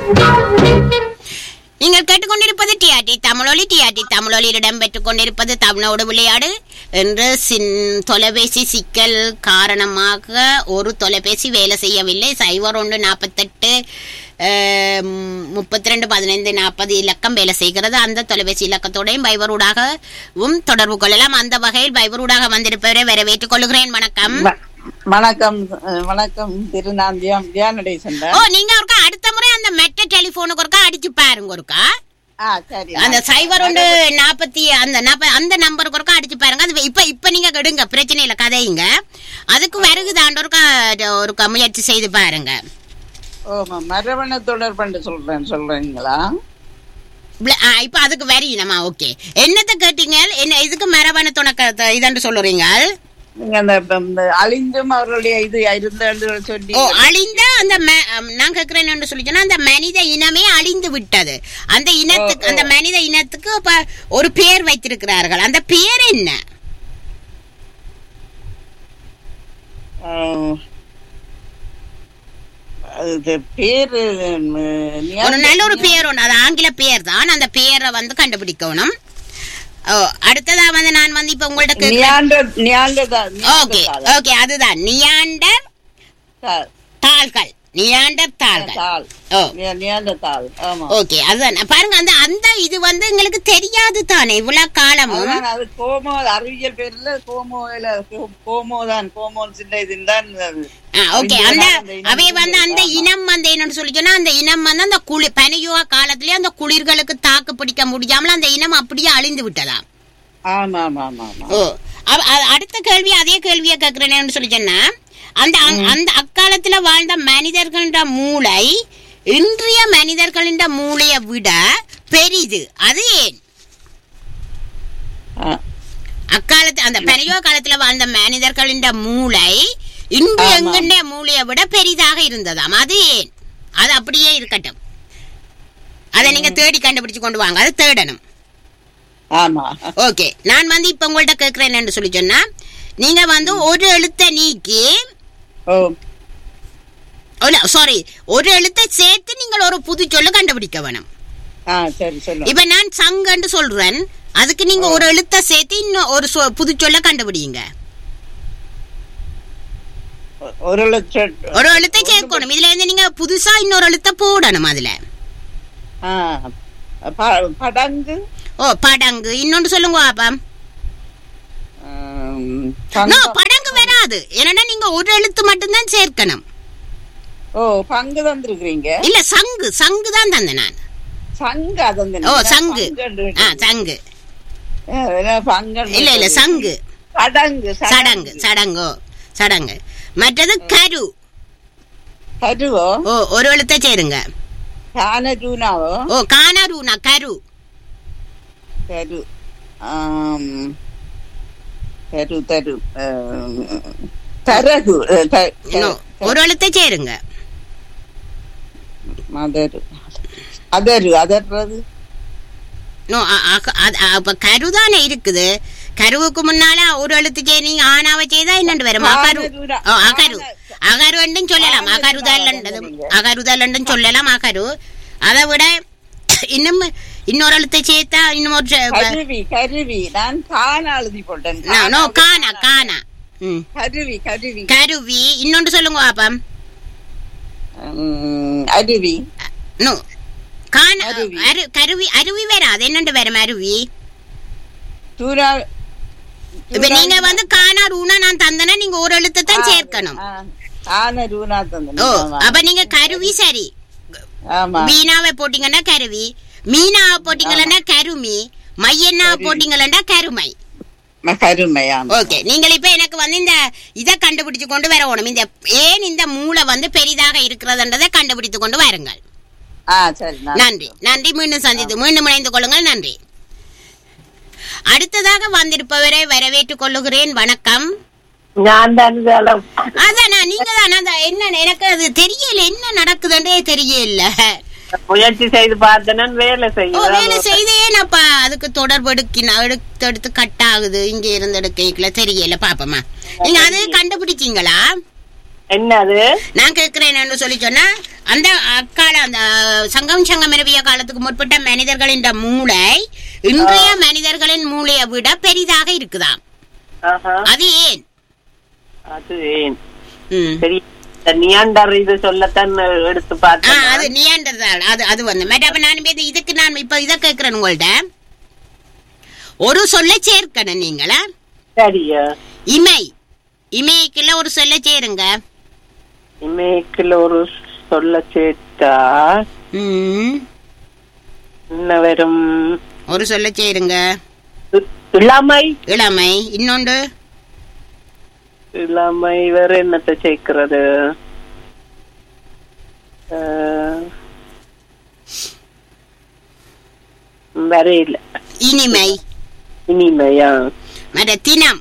நீங்கள் கேட்டுக்கொண்டிருப்பது டிஆர்டி தமிழொலி டிஆர்டி தமிழொலியில் இடம்பெற்றுக் கொண்டிருப்பது தமிழோடு விளையாடு என்று சின் தொலைபேசி சிக்கல் காரணமாக ஒரு தொலைபேசி வேலை செய்யவில்லை சைபர் ஒன்று நாற்பத்தெட்டு முப்பத்தி ரெண்டு பதினைந்து நாற்பது இலக்கம் வேலை செய்கிறது அந்த தொலைபேசி இலக்கத்தோடையும் பைபரூடாகவும் தொடர்பு கொள்ளலாம் அந்த வகையில் பைபரூடாக வந்திருப்பவரை வரவேற்றுக் கொள்கிறேன் வணக்கம் வ- வணக்கம் அஹ், வணக்கம் திருநாந்தியம் தியானடேசன் ஓ நீங்க ஒருக்கா அடுத்த முறை அந்த மெட்ட டெலிபோனுக்கு ஒருக்கா அடிச்சு பாருங்க ஒருக்கா ஆ சரி அந்த சைபர் ஒன்று நாற்பத்தி அந்த நாப்ப- அந்த நம்பருக்கு ஒருக்கா அடிச்சு பாருங்க அது இப்ப இப்ப நீங்க கெடுங்க பிரச்சனை இல்ல கதையுங்க அதுக்கு வருகுதாண்டு ஒருக்கா ஒருக்கா முயற்சி செய்து பாருங்க ஓ மரபணு தொடர்பு சொல்றேன் சொல்றீங்களா பிள- ஆ, இப்ப அதுக்கு வரையணுமா ஓகே என்னத்தை கேட்டீங்க என்ன இதுக்கு மரபணு துணக்க இதன்று சொல்லுறீங்க நீங்க அந்த இப்ப இந்த அழிந்தும் அவர்களுடைய இது இருந்தது சொல்லி ஓ அழிந்த அந்த ம- அம், நான் கேக்குறேன் என்று சொல்லி சொன்னா அந்த மனித இனமே அழிந்து விட்டது அந்த இனத்துக்கு அந்த மனித இனத்துக்கு இப்ப ஒரு பேர் வைத்திருக்கிறார்கள் அந்த பேர் என்ன அஹ், அது பேரு உம், ஒரு நல்ல ஒரு பேர் ஒன்று அது ஆங்கில பேர் தான் அந்த பேரை வந்து கண்டுபிடிக்கணும் ஓ, அடுத்ததா வந்து நான் வந்து இப்ப உங்கள்ட்ட கேக்குறேன் Neander Neanderthal, okay Neanderthal. Okay அதுதான் நியாண்டர் தால், தாள்கள் நியாண்டர் தாள்கள் தால். ஓ நியா- நியாண்டர்தால், ஆமா ஓகே அதுதான் பாருங்க அந்த அந்த இது வந்து எங்களுக்கு தெரியாது தானே இவ்வளவு காலமும் அதான் அது கோமோ அறிவியல் பேர்ல கோமோல கோமோ தான் கோமோ சின்ன இதுதான் அது. ஆ, ஓகே அறிஞர் அந்த அந்த இனம் அவை வந்து அந்த ஆமா. இனம் வந்து என்னன்னு சொல்லி சொன்னா அந்த இனம் வந்து அந்த குளிர் பனியுவ காலத்திலேயே அந்த குளிர்களுக்கு தாக்கு பிடிக்க முடியாமல் அந்த இனம் அப்படியே அழிந்து விட்டதாம் ஆமா ஆமா ஆமா ஆமா ஓ அ- அ- அடுத்த கேள்வி அதே கேள்வியை கேட்கிறேன்னு சொல்லி சொன்னா அந்த அ- அந்த அக்காலத்துல வாழ்ந்த மனிதர்களின் மூளை இன்றைய மனிதர்களின் மூளையை விட பெரிது அது ஏன் ஆ, அக்காலத்து அந்த பெரிய காலத்துல வாழ்ந்த மனிதர்களின் மூளை இன்று ஆமா. எங்கண்ட மூளையை விட பெரிதாக இருந்ததாம் அது ஏன் அது அப்படியே இருக்கட்டும் அதை நீங்க தேடி கண்டுபிடிச்சு கொண்டு வாங்க அது தேடணும் ஆமா ஓகே நான் வந்து இப்ப உங்கள்ட்ட கேக்குறேன் என்று சொல்லி சொன்னா நீங்க வந்து ஒரு எழுத்தை நீக்கி ஓ சாரி ஒரு எழுத்தை சேர்த்து நீங்கள் ஒரு புது சொல்ல கண்டுபிடிக்க வேணும் ஆ சரி சொல்லு இப்ப நான் சங்கன்னு சொல்றேன் அதுக்கு நீங்க ஒரு எழுத்தை சேர்த்து இன்னும் ஒரு சொ- புது சொல்ல கண்டுபிடிங்க ஒரு லட்சம் ஒரு எழுத்தை சேர்க்கணும் இதுல இருந்து நீங்க புதுசா இன்னொரு எழுத்தை போடணும் அதுல ஆ, ப- படங்கு ஓ படங்கு இன்னொன்று சொல்லுங்க பாப்பா ஆம், நோ பங்கு- படங்கு வராது ஏன்னா நீங்க ஒரு எழுத்து மட்டும்தான் சேர்க்கணும் ஓ பங்கு தந்திருக்கிறீங்க இல்ல சங்கு சங்கு தான் தந்தேன் நான் சங்கு அது ஓ சங்கு ஆ சங்கு பங்கு இல்ல இல்ல சங்கு சடங்கு சடங்கு சடங்கோ சடங்கு மற்றது கரு கருவோ ஓ ஒரு எழுத்தை சேருங்க கானஜூனாவோ ஓ கானாரூனா கரு தரு ஆம், தரு தரு ஆம், தரகு அஹ், த- த- நோ, ஒரு எழுத்தை சேருங்க மதரு அதரு அதர்றது நோ அ- அ- அ- அ- அப்ப கரு தானே இருக்குது கருவுக்கு முன்னால ஒரு எழுத்து சேரி ஆனாவை செய்தா என்னண்டு வரும் அகரு கானரூனா. ஓ அகரு அகரு என்றும் சொல்லலாம் அகருதல் அகருதல் என்றும் சொல்லலாம் அகரு அதை விட இன்னும் இன்னொரு எழுத்தை சேர்த்தா இன்னும் ஒரு ச- கருவி கருவி நான் காண எழுதி போட்டேன் நோ, நோ கானா கானா ம் கருவி கருவி கருவி இன்னொன்று சொல்லுங்க பாப்பம் உம், அருவி நோ கான அருவி. அரு- கருவி அருவி வராது என்னண்டு வரும் அருவி தூரா இப்ப நீங்க வந்து கானா ரூனா நான் தந்தனா நீங்க ஒரு எழுத்தை தான் சேர்க்கணும் ஆன ரூனா ஓ தந்தேன் அப்ப நீங்க கருவி சரி ஆமா மீனாவை போட்டீங்கன்னா கருவி மீனாவை போட்டீங்கன்னா கருமி மையன்னாவை போட்டீங்கன்னா கருமை ம- கருமை ஆமா ஓகே நீங்கள் இப்ப எனக்கு வந்து இந்த இதை கண்டுபிடிச்சு கொண்டு வரணும் இந்த ஏன் இந்த மூளை வந்து பெரிதாக இருக்கிறதுன்றதை கண்டுபிடித்து கொண்டு வாருங்கள் ஆ சரி நான் நன்றி நன்றி மீண்டும் சந்தித்து மீண்டும் இணைந்து கொள்ளுங்கள் நன்றி அடுத்ததாக வந்திருப்பவரை வரவேற்றுக் கொள்ளுகிறேன் வணக்கம் ഞാൻ തന്നെ ജലം அதான் நான் நீங்க தான் அந்த என்ன எனக்கு அது தெரியல என்ன நடக்குதுன்றே தெரியல முயற்சி செய்து பார்த்தேன் வேலை ஓ வேலை செய்யும் செய்தே அப்ப அதுக்கு தொடர்பு எடுக்கி எடுத்து எடுத்து கட் ஆகுது இங்க இருந்து எடுக்கல தெரியல பாப்பமா நீங்க அது கண்டுபிடிச்சீங்களா என்னது நான் கேட்கிறேன் சொல்லி சொன்னா அந்த அக்கால அந்த சங்கம் சங்கம் இரவிய காலத்துக்கு முற்பட்ட மனிதர்களின் மூளை இன்றைய மனிதர்களின் மூளையை விட பெரிதாக இருக்குதாம் ஆஹா அது ஏன் அது ஏன் ம். சரி இந்த நியாண்டர் இது சொல்லத்தான் எடுத்து ஆ, பார்த்தேன் அது நியாண்டர்தால் அது அது வந்து மேடம் அப்ப நான் இப்ப இதுக்கு நான் இப்ப இதை கேட்கிறேன் உங்கள்ட்ட ஒரு சொல்ல சேர்க்கணும் நீங்களா சரியா இமை இமைக்குள்ள ஒரு சொல்ல சேருங்க இமேக்கில் ஒரு சொல்ல சேர்த்தா ம். என்ன வரும் ஒரு சொல்ல சேருங்க இ- இளமை இளமை இன்னொன்று இளமை வேற என்னத்தை சேர்க்கிறது அஹ், வேற இல்ல இனிமை இனிமையா மற்ற தினம்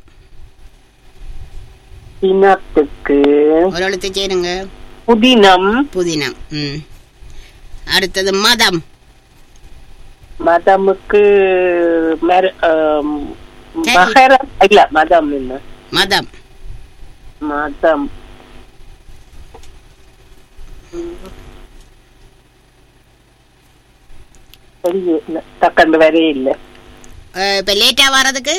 தினத்துக்கு ஒரு எழுத்து சேருங்க புதினம் புதினம் ம் அடுத்தது மதம் மதமுக்கு மர- ஆம், சரி. மகரம் இல்ல மதம் இல்ல மதம் மதம் சரியே இல்ல டக்கண்டு வரே இல்ல அஹ், இப்ப லேட்டா வர்றதுக்கு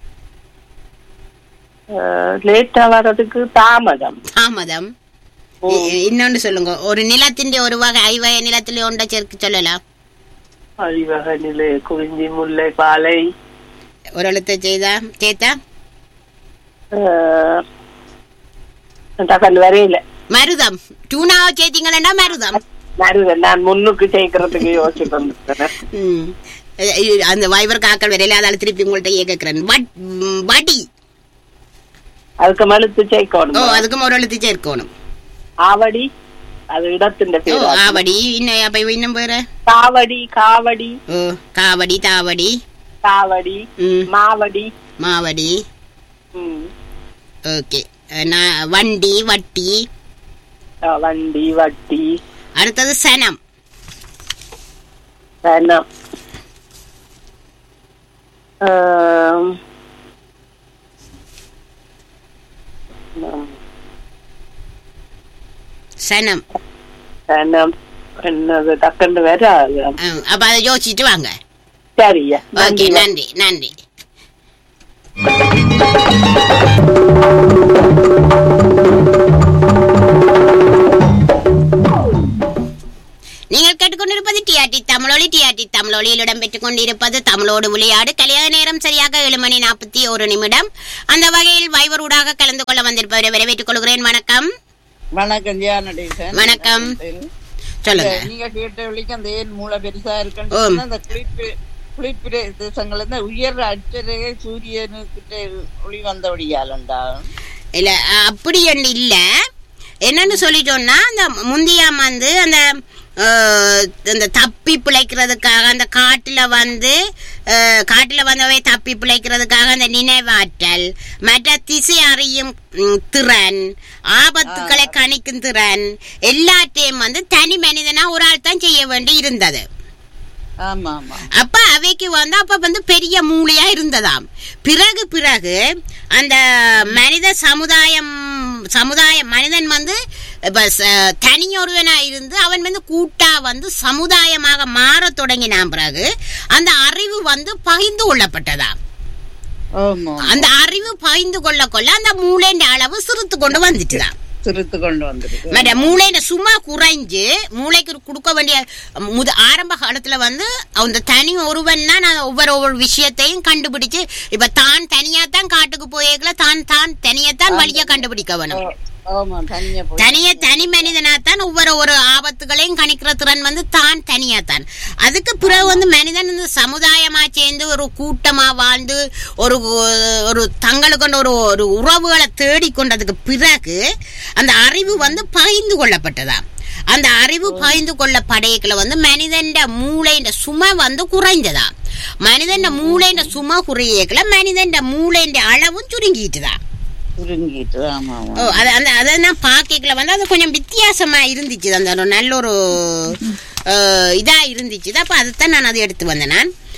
லேட்டா வர்றதுக்கு தாமதம் தாமதம் ஓ. இ- இன்னொன்று சொல்லுங்க ஒரு நிலத்தின் ஒரு வகை ஐவகை நிலத்திலே ஒன்றை சேர்க்க சொல்லலாம் அழிவக நிலை குறிஞ்சி முல்லை பாலை ஒரு எழுத்து செய்தா சேர்த்தா அஹ், டக்கண்டு வரே இல்ல மருதம் டூனாவை சேர்த்தீங்களா மருதம் நடுவே நான் முன்னுக்கு சேர்க்கறதுக்கு யோசிச்சு கொண்டிருக்கிறேன் ம். அஹ், இ- அந்த வைவர் காக்கல் வரையில அதால திருப்பி உங்கள்ட்ட கேட்கிறேன் வட்- ம், வடி அதுக்கு மழுத்து ஓ சேர்க்கணும் அதுக்கும் ஒரு எழுத்து சேர்க்கணும் ஆவடி அது இடத்தின் ஓ பேர் ஆவடி இன்னும் அப்ப இன்னும் பேரு காவடி காவடி ஓ காவடி தாவடி காவடி ம் மாவடி மாவடி ம். ஓகே நான் வண்டி வட்டி அஹ் வண்டி வட்டி அடுத்தது சனம் சனம் ஆம். சனம் சனம் என்னது டக்குன்னு வேற ஆ, அப்ப அதை யோசிச்சுட்டு வாங்க சரியா ஓகே நன்றி நன்றி நீங்கள் கேட்டுக்கொண்டிருப்பது டிஆர்டி தமிழொலி டிஆர்டி தமிழொலியில் இடம்பெற்றுக் கொண்டிருப்பது தமிழோடு விளையாடு கல்யாண நேரம் சரியாக ஏழு மணி நாற்பத்தி ஒரு நிமிடம் அந்த வகையில் வைவரூடாக கலந்து கொள்ள வந்திருப்பவரை வரவேற்றுக் கொள்கிறேன் வணக்கம் வணக்கம் ஜியா நடேசன் வணக்கம். சொல்லுங்க நீங்க கேட்ட வழிக்கு அந்த ஏன் மூளை பெருசா ஓம். இருக்குன்னு அந்த குளிர்பி குளிர்பிரதேசங்கள் வந்து உயர் அச்சரகை சூரியனுக்கிட்ட ஒளி வந்தபடியாலண்டா இல்ல அ- அப்படி ஒண்ணு இல்ல என்னன்னு சொல்லிட்டோம்னா அந்த முந்தியாம் வந்து அந்த அஹ், அந்த தப்பி பிழைக்கிறதுக்காக அந்த காட்டுல வந்து அஹ், காட்டுல வந்தவை தப்பி பிழைக்கிறதுக்காக அந்த நினைவாற்றல் மற்ற திசை அறியும் ம், திறன் ஆபத்துக்களை கணிக்கும் திறன் எல்லாத்தையும் வந்து தனி மனிதனா ஒரு ஆள் தான் செய்ய வேண்டி இருந்தது ஆமா ஆமா அப்ப அவைக்கு வந்து அப்ப வந்து பெரிய மூளையா இருந்ததாம் பிறகு பிறகு அந்த மனித சமுதாயம் சமுதாயம் மனிதன் வந்து இப்ப ச- தனியொருவனா இருந்து அவன் வந்து கூட்டா வந்து சமுதாயமாக மாறத் தொடங்கினான் பிறகு அந்த அறிவு வந்து பகிர்ந்து கொள்ளப்பட்டதாம் ஆமா அந்த அறிவு பகிர்ந்து கொள்ள கொள்ள அந்த மூளைன்ற அளவு சிறுத்து கொண்டு வந்துட்டுதான் சிறுத்து கொண்டு வந்திருக்கு மற்ற மூளையில சும்மா குறைஞ்சு மூளைக்கு கொடுக்க வேண்டிய முத ஆரம்ப காலத்துல வந்து அந்த தனி ஒருவன் தான் நான் ஒவ்வொரு ஒவ்வொரு விஷயத்தையும் கண்டுபிடிச்சு இப்ப தான் தனியா தான் காட்டுக்கு போயிருக்கல தான் தான் தனியத்தான் வழிய கண்டுபிடிக்க வேணும் ஆமா தனியா போய் தனிய தனி மனிதனாத்தான் ஒவ்வொரு ஒரு ஆபத்துகளையும் கணிக்கிற திறன் வந்து தான் தனியாத்தான் அதுக்கு பிறகு வந்து மனிதன் இந்த சமுதாயமா சேர்ந்து ஒரு கூட்டமா வாழ்ந்து ஒரு ஒரு தங்களுக்கு ஒரு ஒரு உறவுகளை தேடிக்கொண்டதுக்கு பிறகு அந்த அறிவு வந்து பகிர்ந்து கொள்ளப்பட்டதா அந்த அறிவு பகிர்ந்து கொள்ள படையக்குள்ள வந்து மனிதன் மூளைன்ற சுமை வந்து குறைஞ்சதா மனிதன் மூளைன்ற சுமை குறையக்குள்ள மனிதன் மூளைன்ற அளவும் சுருங்கிட்டுதா சுருங்கிட்டு ஆமா ஆமா ஓ அது அந்த அதை நான் பார்க்கல வந்து அது கொஞ்சம் வித்தியாசமா இருந்துச்சு அந்த ஒரு நல்ல ஒரு அஹ், இதா இருந்துச்சு அப்ப அதைத்தான் நான் அதை எடுத்து வந்தேன் நான்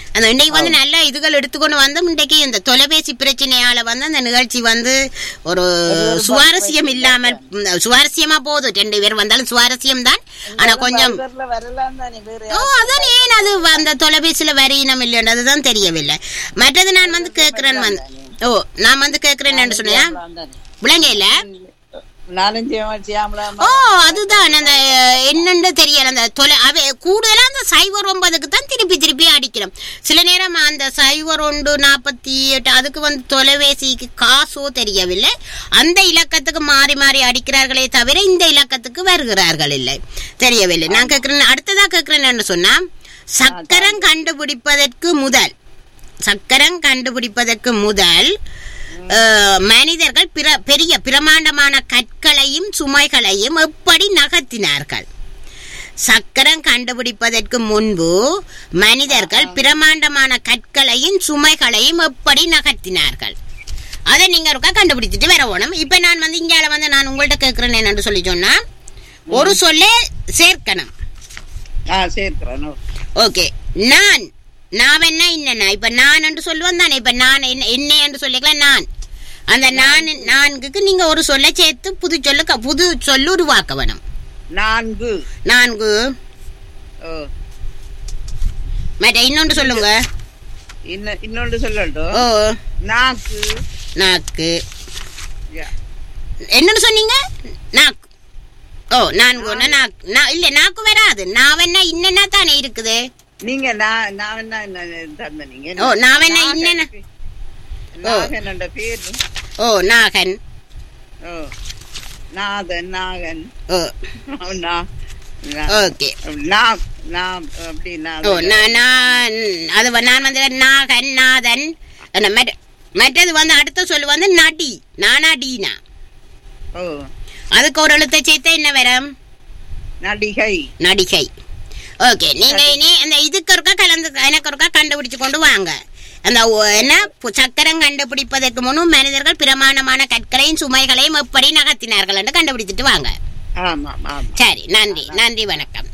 அந்த இன்னைக்கு வந்து நல்ல இதுகள் எடுத்துக்கொண்டு வந்து இன்றைக்கு இந்த தொலைபேசி பிரச்சனையால வந்து அந்த நிகழ்ச்சி வந்து ஒரு சுவாரஸ்யம் இல்லாமல் ம், சுவாரஸ்யமா போகுது ரெண்டு பேர் வந்தாலும் சுவாரஸ்யம் தான் ஆனா கொஞ்சம் பைபர்ல வரலாம் தானே வேற ஓ அதான் ஏன் அது அந்த தொலைபேசியில வரையினம் இல்லைன்னு அதுதான் தெரியவில்லை மற்றது நான் வந்து கேட்கிறேன் வந்து ஓ நான் வந்து கேட்கிறேன் என்று சொன்னேன் யாரும் தானே விளங்க இல்ல நாலஞ்சு சியாமலாம் ஓ அதுதான் அந்த என்னன்னு தெரியல அந்த தொலை அவ கூடுதலா அந்த சைபர் ஒன்பதுக்கு தான் திருப்பி திருப்பி அடிக்கிறோம் சில நேரம் அந்த சைபர் ஒன்று நாற்பத்தி எட்டு அதுக்கு வந்து தொலைபேசிக்கு காசோ தெரியவில்லை அந்த இலக்கத்துக்கு மாறி மாறி அடிக்கிறார்களே தவிர இந்த இலக்கத்துக்கு வருகிறார்கள் இல்லை தெரியவில்லை நான் கேட்கிறேன் அடுத்ததா கேட்கிறேன் சொன்னா சக்கரம் கண்டுபிடிப்பதற்கு முதல் சக்கரம் கண்டுபிடிப்பதற்கு முதல் அஹ், மனிதர்கள் பிற பெரிய பிரமாண்டமான கற்களையும் சுமைகளையும் எப்படி நகர்த்தினார்கள் சக்கரம் கண்டுபிடிப்பதற்கு முன்பு மனிதர்கள் பிரமாண்டமான கற்களையும் சுமைகளையும் எப்படி நகர்த்தினார்கள் அதை நீங்க ஒருக்கா கண்டுபிடிச்சிட்டு வர வேணும் இப்ப நான் வந்து இங்கால வந்து நான் உங்கள்ட்ட கேட்கிறேன் என்னன்னு சொல்லி சொன்னா ஒரு சொல்லே சேர்க்கணும் ஆ சேர்க்கிறேன் ஓகே நான் நான் என்ன என்னன்னா இப்ப நான் என்று சொல்லுவேன் தானே இப்ப நான் என்ன என்ன என்று சொல்லிக்கலாம் நான் அந்த நான் நான்குக்கு நீங்க ஒரு சொல்ல சேர்த்து புது சொல்லு க- புது சொல்லு உருவாக்க வேணும் நான்கு நான்கு ஓ மற்ற இன்னொன்று சொல்லுங்க இன்ன- இன்னொன்று சொல்லட்டும் ஓ நாக்கு நாக்கு யா. என்னன்னு சொன்னீங்க நாக்கு ஓ நான்கு ஒண்ணு நாக்கு நான் இல்ல நாக்கு வராது நான் என்ன இன்னென்ன தானே இருக்குது நீங்க நான் நான் என்ன என்ன தந்த நீங்க ஓ, நான் என்ன இன்னென்ன? நாகனோட பேரு ஓ நாகன் ஓ நாதன் நாகன் ஓ நா- நா- ஓகே நா- நா- அப்படி ஓ நாதன். நான் நான் அது வ- நான் வந்து நாகன் நாதன் அந்த மற்ற- மற்றது வந்து அடுத்த சொல்லு வந்து நடி நானாடினா ஓ அதுக்கு ஒரு எழுத்தை சேர்த்தா என்ன வரும் நடிகை நடிகை ஓகே நீங்க இனி அந்த இதுக்கு ஒருக்கா கலந்து எனக்கு ஒருக்கா கண்டுபிடிச்சு கொண்டு வாங்க அந்த ஒ- என்ன பு- சக்கரம் கண்டுபிடிப்பதற்கு முன்பு மனிதர்கள் பிரமாணமான கற்களையும் சுமைகளையும் எப்படி நகர்த்தினார்கள் என்று கண்டுபிடிச்சிட்டு வாங்க ஆமா ஆமா சரி நன்றி நன்றி வணக்கம்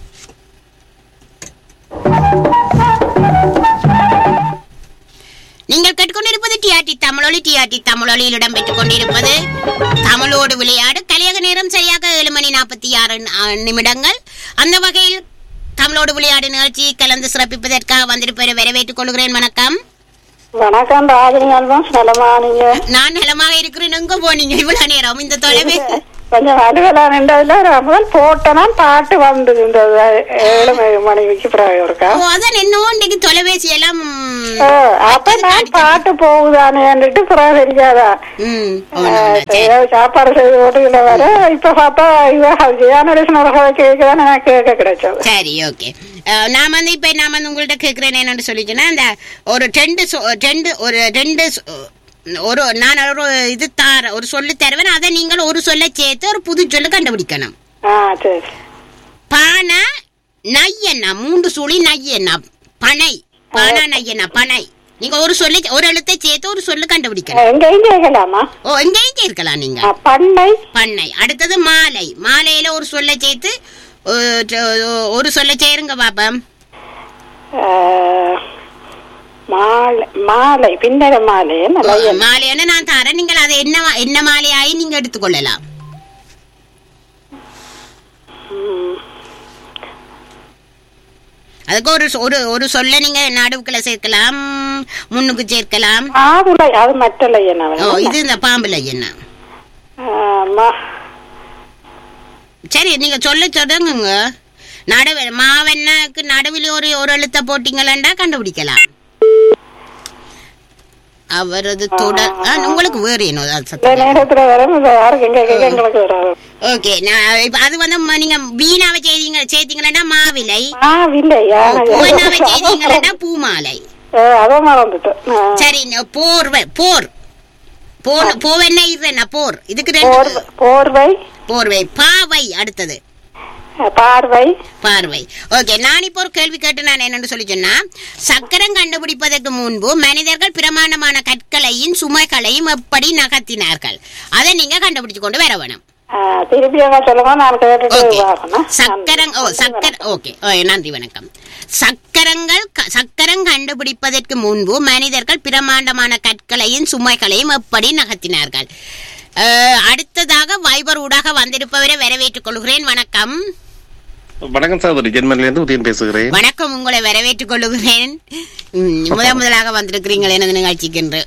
நீங்கள் கேட்டுக்கொண்டிருப்பது டிஆர்டி தமிழொலி டிஆர்டி தமிழொலியில் இடம்பெற்றுக் கொண்டிருப்பது தமிழோடு விளையாடு கலியக நேரம் சரியாக ஏழு மணி நாற்பத்தி ஆறு நிமிடங்கள் அந்த வகையில் தமிழோடு விளையாடு நிகழ்ச்சி கலந்து சிறப்பிப்பதற்காக வந்திருப்பதை வரவேற்றுக் கொள்கிறேன் வணக்கம் வணக்கம் ராஜினி அல்வம் நலமா நீங்க நான் நலமாக இருக்கிறேன் எங்க போனீங்க இவ்வளவு நேரம் இந்த தொலைபேசி கொஞ்சம் அலுவலா நின்றதுல முதல் போட்டனா பாட்டு வந்து இந்த ஏழு மணி- மணிக்கு பிறகு இருக்கா ஓ அதான் என்னவோ இன்னைக்கு தொலைபேசி எல்லாம் ஓ, அப்ப நான் பாட்டு போகுதானேன்னுட்டு பிறகு தெரியாதா ம் ஓ, ஆ, நல்ல, சரி. ஏதோ சாப்பாடு செய்து போட்டுக்கிட்ட வர இப்ப பார்த்தா இவ ஜெயானரேஷன் ஒரு கதை கேட்குதான் எனக்கு கேட்க கிடைச்சது சரி ஓகே நான் வந்து இப்ப நான் வந்து உங்கள்ட்ட கேக்குறேன் என்னன்னு சொல்லிட்டேன்னா அந்த ஒரு ரெண்டு சொ- ரெண்டு ஒரு ரெண்டு சொ- ஒரு நான் ஒரு இது தார ஒரு சொல்லு தருவேன் அதை நீங்கள் ஒரு சொல்ல சேர்த்து ஒரு புது சொல்லு கண்டுபிடிக்கணும் ஆ சரி பானை நையண்ணா மூன்று சுழி நையண்ணா பனை பானா நையண்ணா பனை நீங்க ஒரு சொல்லு ஒரு எழுத்தை சேர்த்து ஒரு சொல்லு கண்டுபிடிக்கணும் எங்கேயும் கேட்கலாமா ஓ எங்கேயும் இருக்கலாம் நீங்க ஆ, பண்ணை பண்ணை அடுத்தது மாலை மாலையில ஒரு சொல்ல சேர்த்து ஒரு சொ- ஒரு சொல்ல சேருங்க பாப்பா ஆ, மாலை மாலை பின்னர மாலை நல்லா மாலையான நான் தரேன் நீங்கள் அதை என்ன மா- என்ன மாலையாயி நீங்க எடுத்துக்கொள்ளலாம் ம். அதுக்கு ஒரு சொ- ஒரு ஒரு சொல்ல நீங்க நடுவுக்குள்ள சேர்க்கலாம் முன்னுக்கு சேர்க்கலாம் ஆவுலை அது மற்றலை ஓ என்ன இது இந்த பாம்புல என்ன ஆமா சரி நீங்க சொல்ல தொடங்குங்க நடுவு மாவெண்ணக்கு நடுவில் ஒரு ஒரு எழுத்த போட்டீங்களா கண்டுபிடிக்கலாம் அவரது தொடர் ஆ, உங்களுக்கு வேறு என்ன அது இந்த சத்தம் நேரத்துல வரும் இப்ப யாருக்கு எங்க கேட்க எங்களுக்கு வராது ஓகே நான் இப்ப அது வந்து ம- நீங்க வீணாவை செய்தீங்க சேர்த்தீங்களா மாவிலை ஆ இல்லையா பூவனாவை செய்தீங்களா பூமாலை அதான் மறந்துட்டு ஆ. சரி ந- போர்வை போர் போர் போவென்ன இருன்னா போர் இதுக்கு போர்வை ரெண்டு போர்வை போர்வை பாவை அடுத்தது பார்வை பார்வை ஓகே நான் இப்போ ஒரு கேள்வி கேட்டு நான் என்னன்னு சொல்லி சொன்னா சக்கரம் கண்டுபிடிப்பதற்கு முன்பு மனிதர்கள் பிரமாண்டமான கற்களையும் சுமைகளையும் எப்படி நகர்த்தினார்கள் அதை நீங்க கண்டுபிடிச்சு கொண்டு வர வேணும் ஆ, திருப்பி எங்க சொல்லுங்க நான் கேட்டுட்டு ஓகே பார்க்கணும் சக்கரங் ஓ சக்கர ஓகே ஓ, நன்றி வணக்கம் சக்கரங்கள் க- சக்கரம் கண்டுபிடிப்பதற்கு முன்பு மனிதர்கள் பிரமாண்டமான கற்களையும் சுமைகளையும் எப்படி நகர்த்தினார்கள் அஹ், அடுத்ததாக வைபர் ஊடாக வந்திருப்பவரை வரவேற்றுக் கொள்கிறேன் வணக்கம் வணக்கம் சகோதரி ஜெர்மனிலிருந்து உதயன் பேசுகிறேன் வணக்கம் உங்களை வரவேற்றுக் கொள்கிறேன் ம், முதல் முதலாக வந்திருக்கிறீங்கள் எனது நிகழ்ச்சிக்கு என்று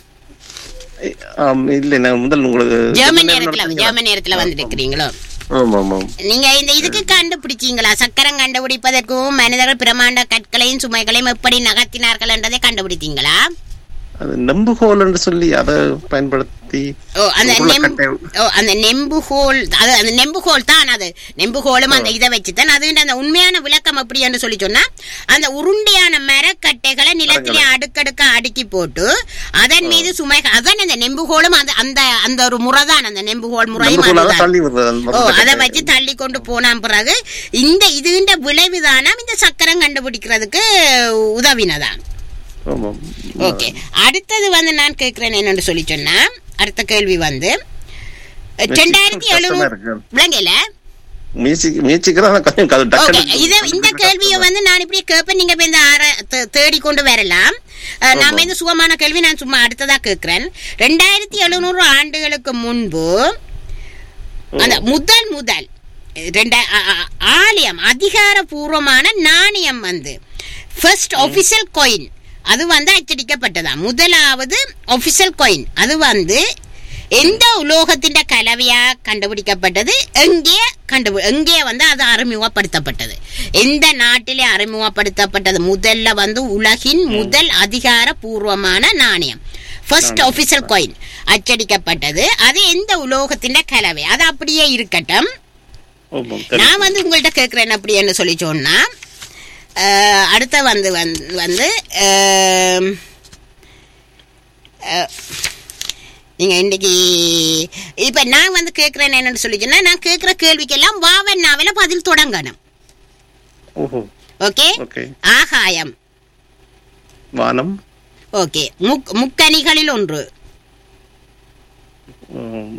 ஆம், இல்லை நான் முதல் உங்களுக்கு ஜெர்மன் நேரத்துல ஜெர்மன் நேரத்துல வந்திருக்கிறீங்களோ ஆமா ஆமாம் நீங்க இந்த இதுக்கு கண்டுபிடிச்சீங்களா சக்கரம் கண்டுபிடிப்பதற்கும் மனிதர்கள் பிரமாண்ட கற்களையும் சுமைகளையும் எப்படி நகர்த்தினார்கள் என்றதை கண்டுபிடித்தீங்களா அது நம்புகோல் என்று சொல்லி அதை பயன்படுத்தி ஓ அந்த நெம் உருளைக்கட்டை. ஓ அந்த நெம்புகோல் அது அந்த நெம்புகோல் தான் அது நெம்புகோலும் அந்த இதை வச்சு தான் அது அந்த உண்மையான விளக்கம் அப்படி என்று சொல்லி சொன்னா அந்த உருண்டையான மரக்கட்டைகளை நிலத்திலே அடுக்கடுக்க அடுக்கி போட்டு அதன் மீது சுமை அதான் அந்த நெம்புகோலும் அந்த அந்த அந்த ஒரு முறை தான் அந்த நெம்புகோல் முறையும் நம்புகோலாக அதுதான். தள்ளி விடுறது அந்த ஓ மரக்கட்டை. அதை வச்சு தள்ளி கொண்டு போன பிறகு இந்த இதுன்ற விளைவுதானா இந்த சக்கரம் கண்டுபிடிக்கிறதுக்கு உதவினதான் ஆமாம் ஓகே அடுத்தது வந்து நான் கேட்கிறேன் என்னன்னு சொல்லி சொன்னா அடுத்த கேள்வி வந்து ரெண்டாயிரத்தி கஷ்டமா எழுநூறு இருக்கு. விளங்கல முயற்சி முயற்சிக்கிறேன் ஆனா கொஞ்சம் அது ஓகே டக்குனு- இத இந்த கேள்வியை வந்து நான் இப்படி கேட்பேன் நீங்க இப்ப இந்த ஆற தே- தேடி கொண்டு வரலாம் அஹ், நாம இந்த சுகமான கேள்வி நான் சும்மா அடுத்ததா கேட்கிறேன் ரெண்டாயிரத்தி எழுநூறு ஆண்டுகளுக்கு முன்பு அந்த முதல் முதல் ரெண்டா அ- அ- ஆலயம் அதிகாரபூர்வமான நாணயம் வந்து ஃபர்ஸ்ட் ஒபிஷியல் coin அது வந்து அச்சடிக்கப்பட்டதா முதலாவது ஒபிஷியல் coin அது வந்து எந்த உலோகத்தின் கலவையா கண்டுபிடிக்கப்பட்டது எங்கே கண்டுபி எங்கே வந்து அது அறிமுகப்படுத்தப்பட்டது எந்த நாட்டிலே அறிமுகப்படுத்தப்பட்டது முதல்ல வந்து உலகின் முதல் அதிகாரபூர்வமான நாணயம் ஃபர்ஸ்ட் ஒபிஷியல் coin அச்சடிக்கப்பட்டது அது எந்த உலோகத்தின் கலவை அது அப்படியே இருக்கட்டும் ஆமாம், சரி. நான் வந்து உங்கள்கிட்ட கேட்குறேன் அப்படின்னு சொல்லி சொன்னா அஹ், அடுத்த வந்து வந்து வந்து அஹ், அஹ், நீங்க இன்னைக்கு இப்ப நான் வந்து கேட்கிறேன் என்னன்னு சொல்லி சொன்னா நான் கேட்கிற கேள்விக்கெல்லாம் வாவண்ணாவில பதில் தொடங்கணும் ஓஹோ ஓகே ஓகே ஆகாயம் வானம் ஓகே முக் முக்கணிகளில் ஒன்று உம்,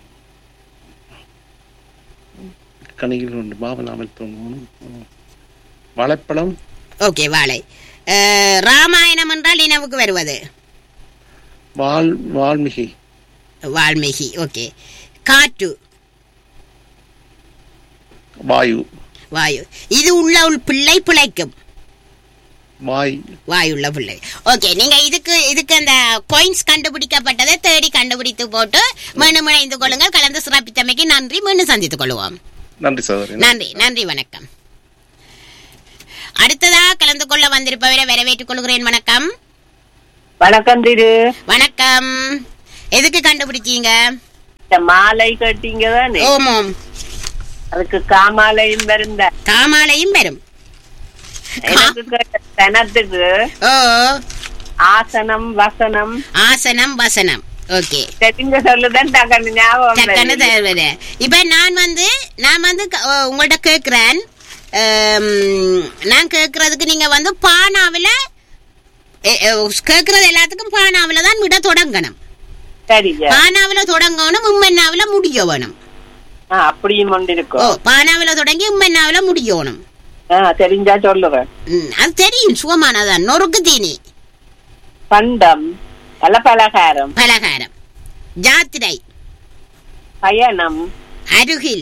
கனிகள் உண்டு பாவனாமல் தோணும் உம். வாழைப்பழம் ஓகே வாழை அஹ், ராமாயணம் என்றால் நினைவுக்கு வருவது வால் வால்மிகி வால்மீகி ஓகே காற்று வாயு வாயு இது உள்ள உள் பிள்ளை பிழைக்கும் வாய் வாயுள்ள பிள்ளை ஓகே நீங்க இதுக்கு இதுக்கு அந்த coins கண்டுபிடிக்கப்பட்டதை தேடி கண்டுபிடித்து போட்டு மீண்டும் இணைந்து கொள்ளுங்கள் கலந்து சிறப்பித்தமைக்கு நன்றி மீண்டும் சந்தித்துக் கொள்வோம் நன்றி சகோதரி நன்றி நன்றி வணக்கம் அடுத்ததா கலந்து கொள்ள வந்திருப்பவரை வரவேற்றுக் கொள்கிறேன் வணக்கம் வணக்கம் திரு வணக்கம் எதுக்கு கண்டுபிடிச்சீங்க இந்த மாலை கட்டிங்க தானே ஓமோம் அதுக்கு காமாலையும் வருந்த காமாலையும் வரும் எனக்கு கேட்ட தனத்துக்கு ஓ ஆசனம் வசனம் ஆசனம் வசனம் ஓகே தெரிஞ்ச சொல்லுதான் டக்குனு ஞாபகம் டக்குன்னு வருது. தருவது இப்ப நான் வந்து நான் வந்து க- ஓ, உங்கள்ட்ட கேக்குறேன் ஆம், நான் கேக்குறதுக்கு நீங்க வந்து பானாவில எ- எ, கேக்குறது எல்லாத்துக்கும் பானாவில தான் விட தொடங்கணும் சரிங்க பானாவில தொடங்கணும் உம்மென்னாவில முடிய வேணும் ஆ, அப்படியும் ஒன்று ஓ இருக்கும் பானாவில தொடங்கி உம்மென்னாவில முடியணும் ஆ, தெரிஞ்சா சொல்லுவேன் ம், அது தெரியும் சுகமானதான் நொறுக்கு தீனி பண்டம் பல பலகாரம் பலகாரம் ஜாத்திரை பயணம் அருகில்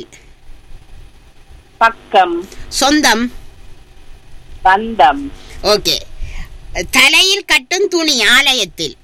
பக்கம் சொந்தம் பந்தம் ஓகே தலையில் கட்டும் துணி ஆலயத்தில்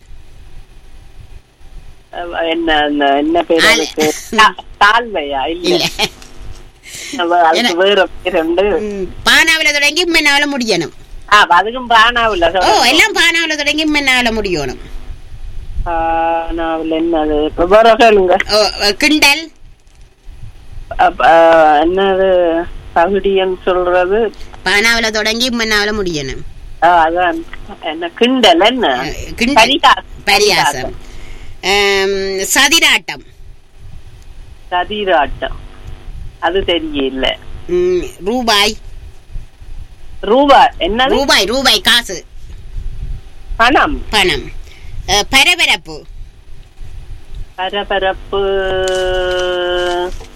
அஹ், என்ன என்ன- என்ன பேர் ஆல- அதுக்கு தா- தாழ்வையா இல்ல இல்ல அதுக்கு என்ன- வேற பேர் உண்டு ம், பானாவில தொடங்கி உம்மென்னாவில முடியணும் ஆ, அதுக்கும் பானாவில் ஓ எல்லாம் பானாவில தொடங்கி உம்மென்னாவில முடியணும் பானாவில் என்னது இப்ப வேற கேளுங்க ஓ கிண்டல் அப்ப, ஆ, என்னது பகுடின்னு சொல்றது பானாவில தொடங்கி உம்மென்னாவில முடியணும் ஆ, அதான் என்ன கிண்டல் என்ன அஹ், கிண்டல் பரிகாசம். பரியாசம் ஆம், சதிராட்டம் கதிராட்டம் அது தெரியல ம், ரூபாய் ரூபா என்னது ரூபாய் ரூபாய் காசு பணம் பணம் அஹ், பரபரப்பு பரபரப்பு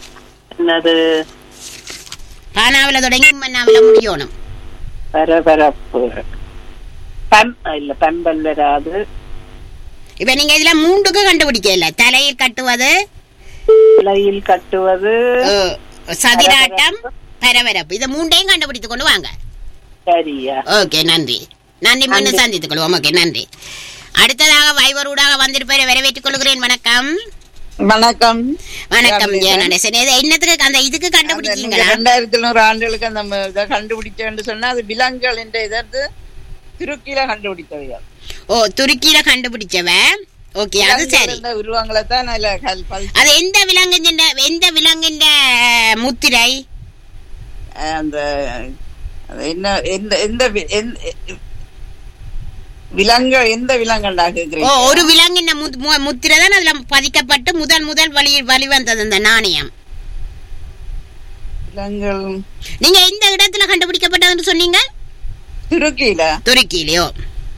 என்னது பானாவில தொடங்கி மன்னாவில முடியணும் பரபரப்பு பம் இல்ல பம்பல் வராது இப்ப நீங்க இதுல மூன்றுக்கு கண்டுபிடிக்கல தலையில் கட்டுவது இலையில் கட்டுவது அஹ், சதிராட்டம் பரபரப்பு இதை மூண்டையும் கண்டுபிடித்து கொண்டு வாங்க சரியா ஓகே நன்றி நன்றி மீண்டும் சந்தித்துக் கொள்வோம் ஓகே நன்றி அடுத்ததாக வைவரூடாக வந்திருப்பேன் வரவேற்றுக் கொள்கிறேன் வணக்கம் வணக்கம் வணக்கம் ஜெய நடேசன் இது என்னத்துக்கு அந்த இதுக்கு கண்டுபிடிச்சீங்களா ரெண்டாயிரத்தி நூறு ஆண்டுகளுக்கு அந்த ம- இதை கண்டுபிடிச்சேன்னு சொன்னா அது விலங்குகள் என்ற இதற்கு திருக்கியில கண்டுபிடித்தவையா ஓ துருக்கியில கண்டுபிடிச்சவ ஓகே அது சரி உருவங்களை தான் அதுல கல்- பல்- அது எந்த விலங்கின் எந்த விலங்கின் முத்திரை அந்த அது என்ன எந்த எந்த வி- எந்த- விலங்கு எந்த விலங்கண்டா ஓ கேக்குறீங்க ஒரு விலங்கின் மு- மு- முத்திரை தான் அதுல பதிக்கப்பட்டு முதல் முதல் வழி வழிவந்தது அந்த நாணயம் விலங்குகள் நீங்க எந்த இடத்துல கண்டுபிடிக்கப்பட்டதுன்னு சொன்னீங்க துருக்கியில துருக்கியிலையோ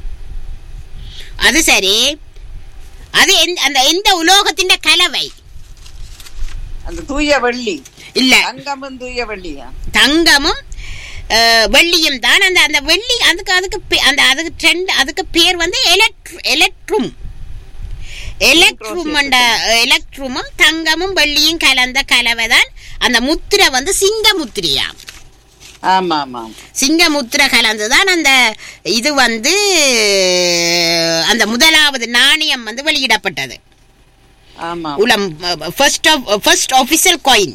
அது சரி அது எந்த- அந்த எந்த உலோகத்தின் கலவை அந்த தூய வெள்ளி இல்ல தங்கமும் தூய வெள்ளியா தங்கமும் அஹ், வெள்ளியும் தான் அந்த அந்த வெள்ளி அதுக்கு அதுக்கு பே- அந்த அதுக்கு ட்ரெண்ட் அதுக்கு பேர் வந்து எலக்ட்ரு எலக்ட்ரும் எலக்ட்ரும் எலக்ட்ருமும் தங்கமும் வெள்ளியும் கலந்த கலவை தான் அந்த முத்திரை வந்து சிங்க முத்திரையா ஆமா ஆமா சிங்க முத்திரை கலந்துதான் அந்த இது வந்து அந்த முதலாவது நாணயம் வந்து வெளியிடப்பட்டது ஆமா உலம் ஃபர்ஸ்ட் ஃபர்ஸ்ட் ஆஃபிஷியல் காயின்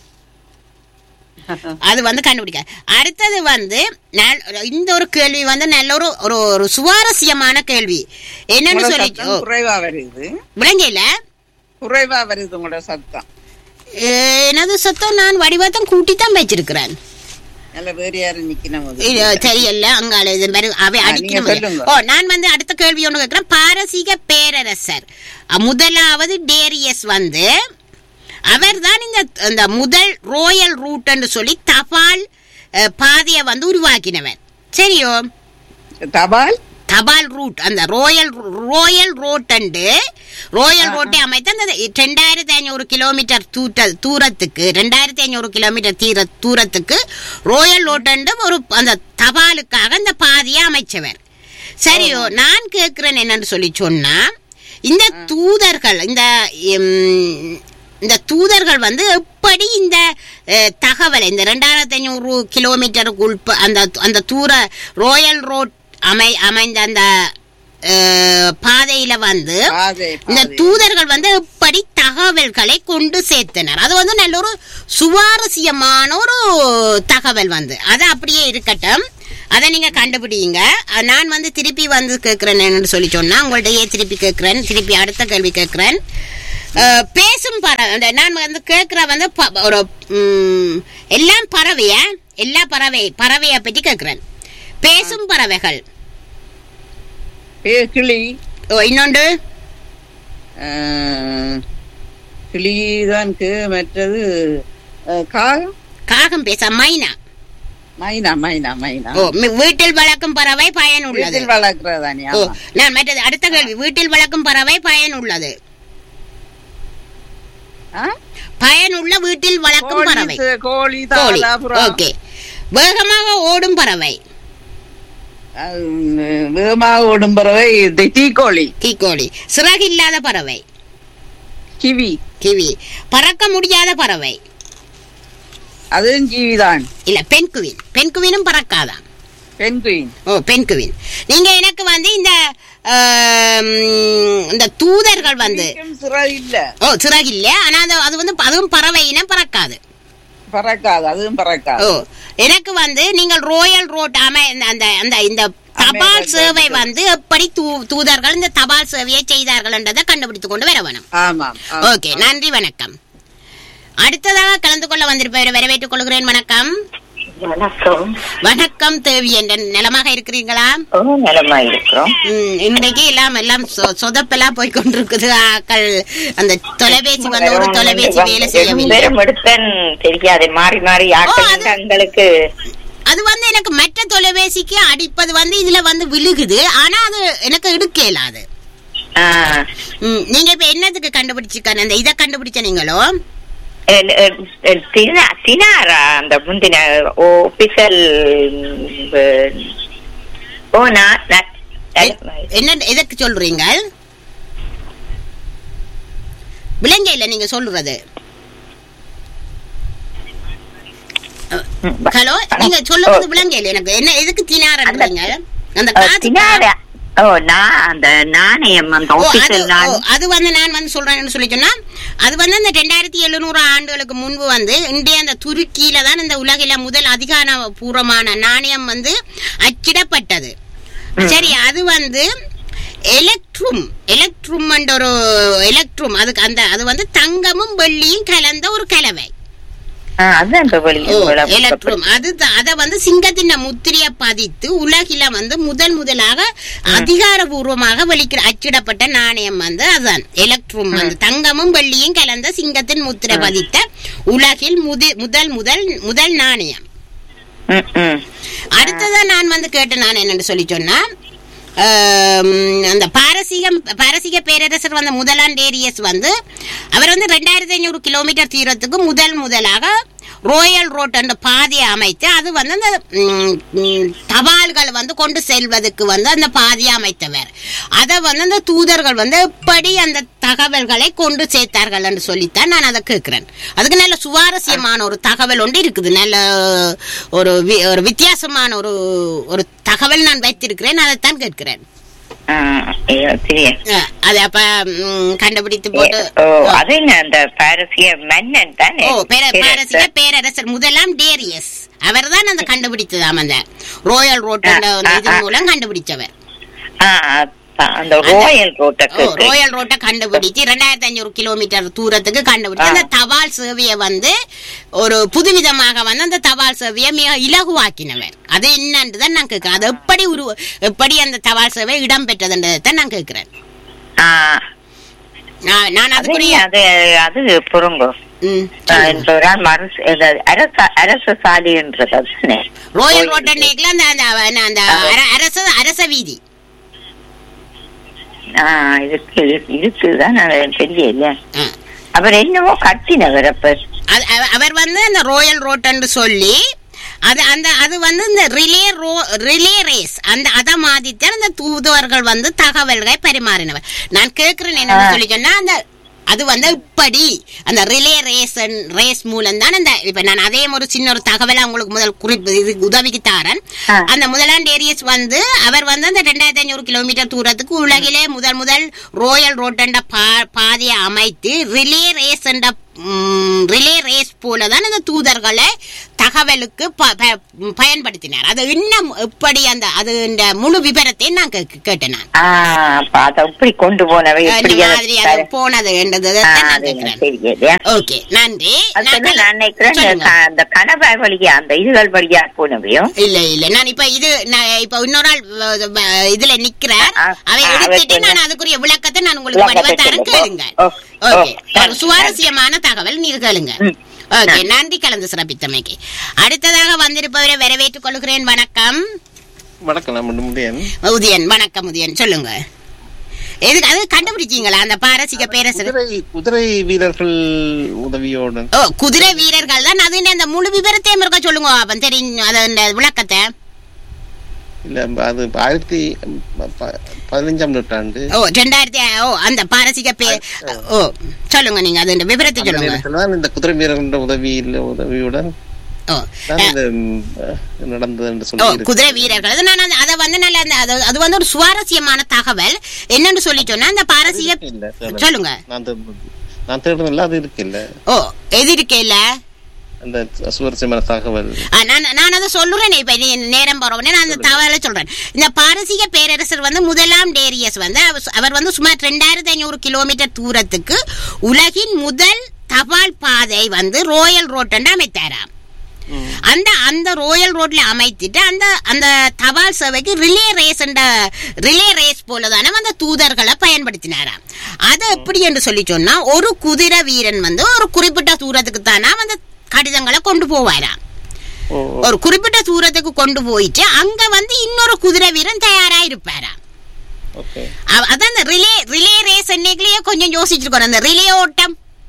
அது வந்து கண்டுபிடிக்க அடுத்தது வந்து நல்- இந்த ஒரு கேள்வி வந்து நல்ல ஒரு ஒரு ஒரு சுவாரஸ்யமான கேள்வி என்னன்னு உங்களோட சொல்லி சத்தம் குறைவா வருது விளங்கல குறைவா வருது உங்களோட சத்தம் எனது சத்தம் நான் வடிவத்தம் கூட்டி தான் வச்சிருக்கிறேன் நல்ல வேற யாரும் நிக்கணும் இது தெரியல அங்கால இது மாதிரி அவை ஆ, அடிக்கணும் நீங்க சொல்லுங்க. ஓ நான் வந்து அடுத்த கேள்வி ஒண்ணு கேட்கிறேன் பாரசீக பேரரசர் அ, முதலாவது டேரியஸ் வந்து அவர்தான் இந்த இந்த முதல் ரோயல் ரூட்னு சொல்லி தபால் அ, பாதையை வந்து உருவாக்கினவர் சரியோ தபால் தபால் ரூட் அந்த royal royal road and royal ரோட்டை அமைத்து அந்த ரெண்டாயிரத்தி ஐநூறு கிலோமீட்டர் தூர தூரத்துக்கு ரெண்டாயிரத்தி ஐநூறு கிலோமீட்டர் தீர தூரத்துக்கு ரோயல் ரோட் அண்டு ஒரு அந்த தபாலுக்காக அந்த பாதையை அமைச்சவர் சரியோ நான் கேட்கிறேன் என்னன்னு சொல்லி சொன்னா இந்த தூதர்கள் இந்த ம், இந்த தூதர்கள் வந்து எப்படி இந்த அஹ், தகவலை இந்த ரெண்டாயிரத்தி ஐநூறு கிலோமீட்டருக்கு உள்ப அந்த அந்த தூர ரோயல் ரோட் அமை அமைந்த அந்த அஹ், பாதையில வந்து பாதை இந்த பாதை. தூதர்கள் வந்து எப்படி தகவல்களை கொண்டு சேர்த்தனர் அது வந்து நல்ல ஒரு சுவாரஸ்யமான ஒரு தகவல் வந்து அது அப்படியே இருக்கட்டும் அதை நீங்க கண்டுபிடிங்க அஹ் நான் வந்து திருப்பி வந்து கேட்கிறேன் என்னன்னு சொல்லி சொன்னா உங்கள்ட்ட ஏன் திருப்பி கேட்கிறேன் திருப்பி அடுத்த கேள்வி கேட்கிறேன் அஹ் பேசும் பறவை அந்த நான் வந்து கேட்கிற வந்து ப- ஒரு ம், எல்லாம் பறவைய எல்லா பறவை பறவையை பற்றி கேட்கிறேன் பேசும் பறவைகள் ஏ, கிளி ஓ, இன்னொன்று அஹ், கிளிதான் கு- மற்றது அஹ், காகம் காகம் பேச மைனா மைனா மைனா மைனா ஓ மி- வீட்டில் வளர்க்கும் பறவை பயன் உள்ளது வீட்டில் வளர்க்கிறதானே ஓ ஆமா. நான் மற்றது அடுத்த கேள்வி வீட்டில் வளர்க்கும் பறவை பயன் உள்ளது ஆ? பயனுள்ள வீட்டில் வளர்க்கும் கோழி, பறவை சு- கோழி கோழி தாலாபுரம் ஓகே வேகமாக ஓடும் பறவை வேகமாக ஓடும் பறவை இந்த தீக்கோழி தீக்கோழி சிறகு இல்லாத பறவை கிவி கிவி பறக்க முடியாத பறவை அதுவும் கிவிதான் இல்ல பெண்குவின் பெண்குவினும் பறக்காதான் பென்குயின் ஓ பெண்குவின் நீங்க எனக்கு வந்து இந்த ஆம், இந்த தூதர்கள் வந்து சிறை இல்ல ஓ சிறகு இல்ல ஆனா அது அது வந்து அதுவும் பறவை இனம் பறக்காது பறக்காது அதுவும் பறக்காது ஓ எனக்கு வந்து நீங்கள் ரோயல் ரோட் அமை இந்த- அந்த அந்த இந்த தபால் அமைய சேவை வேண்டும். வந்து எப்படி தூ- தூதர்கள் இந்த தபால் சேவையை செய்தார்கள் என்றதை கண்டுபிடித்துக் கொண்டு வர வேணும் ஆமாம் ஆமாம். ஓகே நன்றி வணக்கம் அடுத்ததாக கலந்து கொள்ள வந்திருப்பவரை வரவேற்றுக் கொள்கிறேன் வணக்கம் வணக்கம் வணக்கம் தேவி என்ற நலமாக இருக்கிறீங்களா ஓ நலமா இருக்கிறோம் ம், இன்றைக்கு எல்லாம் எல்லாம் சொ- சொதப்பெல்லாம் போய் கொண்டிருக்குது ஆக்கள் அந்த தொலைபேசி வந்து ஒரு தொலைபேசி வேலை செய்யவில்லை வெறும் எடுத்தன் தெரியாது மாறி மாறி ஓ, ஆட்கள் அது- எங்களுக்கு அது வந்து எனக்கு மற்ற தொலைபேசிக்கு அடிப்பது வந்து இதுல வந்து விழுகுது ஆனா அது எனக்கு எடுக்க இயலாது ஆ, ம், நீங்க இப்ப என்னத்துக்கு கண்டுபிடிச்சிருக்கான அந்த இதை கண்டுபிடிச்ச நீங்களோ எ- எ- எ- தினா- தினாரா அந்த முந்தின ஒபிசல் ஓ நான் நான்- என்ன எதற்கு சொல்றீங்க விலங்கை இல்ல நீங்க சொல்றது ஹலோ நீங்க சொல்லுறது விலங்கை இல்ல எனக்கு என்ன எதுக்கு தினாரன்றீங்க அந்த அஹ், காசு தினாரா ஓ நான் அந்த நாணயம் அந்த ஓ, அது ஒபிசல் ஓ, நாணயம் அது வந்து நான் வந்து சொல்றேன்னு சொல்லி சொன்னா அது வந்து இந்த ரெண்டாயிரத்தி எழுநூறு ஆண்டுகளுக்கு முன்பு வந்து இந்திய அந்த துருக்கியில தான் இந்த உலகில முதல் அதிகாரபூர்வமான நாணயம் வந்து அச்சிடப்பட்டது சரி அது வந்து எலக்ட்ரும் எலக்ட்ரும் என்ற ஒரு எலக்ட்ரும் அதுக்கு அந்த அது வந்து தங்கமும் வெள்ளியும் கலந்த ஒரு கலவை ஆ, அதான் இப்ப ஓ, வெளியே எலக்ட்ரும் அது அத வந்து சிங்கத்தின் முத்திரைய பதித்து உலகில வந்து முதல் முதலாக அதிகாரபூர்வமாக வெளிக்கிற அச்சிடப்பட்ட நாணயம் வந்து அதுதான் எலக்ட்ரும் வந்து தங்கமும் வெள்ளியும் கலந்த சிங்கத்தின் முத்திரை பதித்த உலகில் முதி- முதல் முதல் முதல் நாணயம் ம், ம். அடுத்ததா நான் வந்து கேட்டேன் நான் என்னன்னு சொல்லி சொன்னா ஆம், அந்த பாரசீகம் பாரசீக பேரரசர் வந்த முதலாண்டேரியஸ் வந்து அவர் வந்து ரெண்டாயிரத்தி ஐநூறு கிலோமீட்டர் தீரத்துக்கு முதல் முதலாக ரோயல் ரோட் என்ற பாதையை அமைத்து அது வந்து அந்த ம், ம், தபால்கள் வந்து கொண்டு செல்வதற்கு வந்து அந்த பாதையை அமைத்தவர் அதை வந்து அந்த தூதர்கள் வந்து எப்படி அந்த தகவல்களை கொண்டு சேர்த்தார்கள் என்று சொல்லித்தான் நான் அதை கேட்கிறேன் அதுக்கு நல்ல சுவாரஸ்யமான ஒரு தகவல் ஒன்று இருக்குது நல்ல ஒரு வி- ஒரு வித்தியாசமான ஒரு ஒரு தகவல் நான் வைத்திருக்கிறேன் அதைத்தான் கேட்கிறேன் ஆ, ஐயோ, தெரியும் அஹ், அது அப்ப ம், கண்டுபிடித்து போட்டு ஓ அது என்ன அந்த பாரசிய மன்னன் தானே ஓ பேர- பாரசீக பேரரசர். பேரரசர் முதலாம் டேரியஸ் அவர்தான் அந்த கண்டுபிடித்ததாம் அந்த ரோயல் ரோட் ஆ, ஆ, இது ஆ. மூலம் கண்டுபிடிச்சவர் ஆ, ஆ, அந்த ரோயல் ஓ, ரோட்டக்கு ரோயல் ரோட்டை கண்டுபிடிச்சு ரெண்டாயிரத்தி ஐநூறு கிலோமீட்டர் தூரத்துக்கு கண்டுபிடிச்சு ஆ. அந்த தபால் சேவையை வந்து ஒரு புதுவிதமாக வந்து அந்த தபால் சேவையை மிக இலகுவாக்கினவர் அது என்னன்னு தான் நான் கேட்கிறேன் அது எப்படி உரு எப்படி அந்த தபால் சேவை இடம்பெற்றதுன்றதை தான் நான் கேட்கிறேன் ஆ, நான் நான் அது அதுக்குரிய அது அது பொருங்கோ ம், ஆ, சொல்லுங்க. என்பதுதான் மரசு இது அரச அரச சாலின்றது அதுதானே ரோயல் ரோட் அன்னைக்குல அந்த அந்த அந்த- அந்த அர- அரச அரச வீதி ஆ, இருக்கு இருக்கு- இருக்குதான் நான் தெரியல ஆ. அவர் என்னவோ கட்டினவர் அப்ப அது அவ- அவர் வந்து அந்த ரோயல் ரோட்னு சொல்லி அது அந்த அது வந்து இந்த ரிலே ரோ ரிலே ரேஸ் அந்த அத மாதிரித்தான் அந்த தூதுவர்கள் வந்து தகவல்களை பரிமாறினவர் நான் கேட்கிறேன் என்னன்னு சொல்லி சொன்னா அந்த அது வந்து இப்படி அந்த ரிலே ரேஸ் ரேஸ் மூலம் தான் அந்த இப்ப நான் அதே ஒரு சின்ன ஒரு தகவலை உங்களுக்கு முதல் குறிப்பு இது உதவிக்கு தாரன் ஆ. அந்த முதலாண்டு ஏரியஸ் வந்து அவர் வந்து அந்த ரெண்டாயிரத்தி ஐநூறு கிலோமீட்டர் தூரத்துக்கு உலகிலே முதல் முதல் ரோயல் ரோட் என்ற பா- பாதையை அமைத்து ரிலே ரேஸ் என்ற ரிலே ரேஸ் போல தான் அந்த தூதர்களை தகவலுக்கு ப- ப- பயன்படுத்தினார் அது இன்னும் எப்படி அந்த அது இந்த முழு விவரத்தை நான் கே- கேட்டேன் நான் ஆ, அப்ப அதை எப்படி கொண்டு போனவை இந்த எப்படி மாதிரி அது போனது என்றதை ஆ, தான் நான் அது எனக்கு கேட்கிறேன் தெரியல ஓகே நன்றி அது நான் சொன்னா நான் நினைக்கிறேன் இந்த சொல்லுங்க. க- அந்த கணவாய் வழியா அந்த இதுகள் வழியா போனவையும் இல்ல இல்ல நான் இப்ப இது நான் இப்ப இன்னொரு ஆள் வ- வ- இதுல நிக்கிறார் ஆ, அதை ஆ, எடுத்துட்டு அவர் நான் அதுக்குரிய விளக்கத்தை நான் உங்களுக்கு விளக்கத்தை வடிவா தரேன் சொல்லுங்க. கேளுங்க ஓ, ஓ, ஓகே ஒரு நன்றி, சுவாரஸ்யமான தகவல் நீங்க கேளுங்க ம். ஓகே நன்றி கலந்து சிறப்பித்தமைக்கு அடுத்ததாக வந்திருப்பவரை வரவேற்றுக் கொள்கிறேன் வணக்கம் வணக்கம் நான் முடியன் உதயன் வணக்கம் உதயன் சொல்லுங்க எதுக்கு அது கண்டுபிடிச்சீங்களா அந்த பாரசீக பேரரசர் குதிரை குதிரை வீரர்கள் உதவியோடு ஓ குதிரை வீரர்கள் தான் அது என்ன, அந்த முழு விவரத்தையும் இருக்க சொல்லுங்க அப்ப தெரியும் அது அந்த விளக்கத்தை இல்ல அது ஆயிரத்தி ப- பதினஞ்சாம் நூற்றாண்டு ஓ ரெண்டாயிரத்தி ஓ அந்த பாரசீக பே ஓ சொல்லுங்க நீங்க அது இந்த விவரத்தை அந்த சொல்லுங்க நேரத்துல தான் இந்த குதிரை வீரர்கள் உதவியில் உதவியுடன் ஓ தான் இது ம், அஹ், நடந்தது என்று ஓ சொல்லி இருக்கு. குதிரை வீரர்கள் அது நான் அந்த- அதை வந்து நல்ல அந்த அது- அது வந்து ஒரு சுவாரஸ்யமான தகவல் என்னன்னு சொல்லி சொன்னா அந்த பாரசீக இல்ல, தேடல. சொல்லுங்க நான் தேடுறது- நான் தேடுறதில்ல அது இருக்கு இல்ல ஓ எது இருக்கே இல்ல அந்த சுவாரஸ்யமான தகவல் ஆ, நான் நான் அதை சொல்றேன் இப்ப நீ நேரம் போறவனே நான் அந்த தகவலை சொல்றேன் இந்த பாரசீக பேரரசர் வந்து முதலாம் டேரியஸ் வந்து அவர்- அவர் வந்து சுமார் ரெண்டாயிரத்தி ஐநூறு கிலோமீட்டர் தூரத்துக்கு உலகின் முதல் தபால் பாதை வந்து ரோயல் ரோட் என்று அமைத்தாராம் அந்த அந்த ரோயல் ரோட்ல அமைத்துட்டு அந்த அந்த தபால் சேவைக்கு ரிலே ரேஸ் ரிலே ரேஸ் போலதான அந்த தூதர்களை பயன்படுத்தினாராம் அது எப்படி என்று சொல்லி சொன்னா ஒரு குதிரை வீரன் வந்து ஒரு குறிப்பிட்ட தூரத்துக்கு தானா அந்த கடிதங்களை கொண்டு போவாராம் ஓ ஒரு குறிப்பிட்ட தூரத்துக்கு கொண்டு போயிட்டு அங்க வந்து இன்னொரு குதிரை வீரன் தயாரா இருப்பாராம் ஓகே அவ- அதான் அந்த ரிலே ரிலே ரேஸ் என்னைக்குலயே கொஞ்சம் யோசிச்சிருக்கோம் அந்த ரிலே ஓட்டம்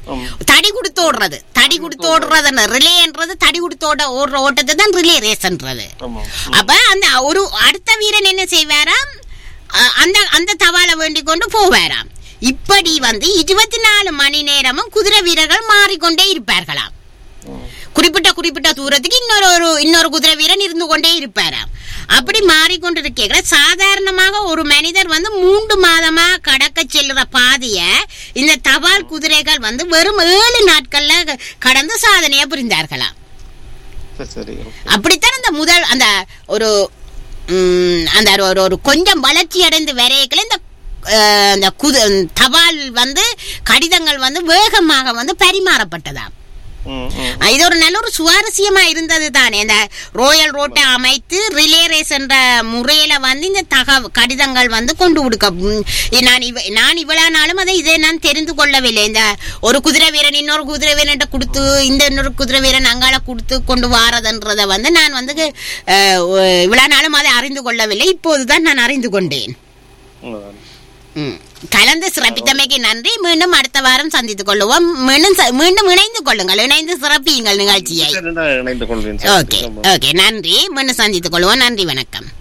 ஆமா. தடி கொடுத்து ஓடுறது தடி கொடுத்து ஓடுறது ரிலேன்றது தடி கொடுத்து ஓட ஓடுற ஓட்டத்தை தான் ரிலே ரேஸ்ன்றது ஆமா அப்ப அந்த ஒரு அடுத்த வீரன் என்ன செய்வாராம் அ- அந்த அந்த தவாலை வேண்டிக் கொண்டு போவாராம் இப்படி வந்து இருபத்தி நாலு மணி நேரமும் குதிரை வீரர்கள் மாறிக்கொண்டே இருப்பார்களாம் குறிப்பிட்ட குறிப்பிட்ட தூரத்துக்கு இன்னொரு ஒரு இன்னொரு குதிரை வீரன் இருந்து கொண்டே இருப்பாராம் அப்படி மாறிக்கொண்டிருக்கிற சாதாரணமாக ஒரு மனிதர் வந்து மூன்று மாதமா கடக்க செல்லுற பாதைய இந்த தபால் குதிரைகள் வந்து வெறும் ஏழு நாட்கள்ல க- கடந்து சாதனையை புரிந்தார்களாம் சரி சரி அப்படித்தான் அந்த முதல் அந்த ஒரு ம், அந்த ஒரு ஒரு கொஞ்சம் வளர்ச்சி அடைந்து வரையக்கில் இந்த அஹ், அந்த குது தபால் வந்து கடிதங்கள் வந்து வேகமாக வந்து பரிமாறப்பட்டதாம் ம் ம் அஹ், இது ஒரு நல்ல ஒரு சுவாரஸ்யமா இருந்தது தானே இந்த ரோயல் ரோட்டை அமைத்து ரிலே ரேஸ் என்ற முறையில வந்து இந்த தக கடிதங்கள் வந்து கொண்டு கொடுக்க ம், நான் இவ நான் இவ்வளவு நாளும் அதை இதை நான் தெரிந்து கொள்ளவில்லை இந்த ஒரு குதிரை வீரன் இன்னொரு குதிரை வீரன் கொடுத்து இந்த இன்னொரு குதிரை வீரன் அங்கால கொடுத்து கொண்டு வாரதுன்றதை வந்து நான் வந்து அஹ், இவ்வளவு நாளும் அதை அறிந்து கொள்ளவில்லை இப்போதுதான் நான் அறிந்து கொண்டேன் உண்மைதான். ம். கலந்து சிறப்பித்தமைக்கு நன்றி மீண்டும் அடுத்த வாரம் சந்தித்துக் கொள்ளுவோம் மீண்டும் ச- மீண்டும் இணைந்து கொள்ளுங்கள் இணைந்து சிறப்பியுங்கள் நிகழ்ச்சியை சரி, நான் இணைந்து கொள்வேன் ஓகே ஓகே நன்றி மீண்டும் சந்தித்துக் கொள்வோம் நன்றி வணக்கம்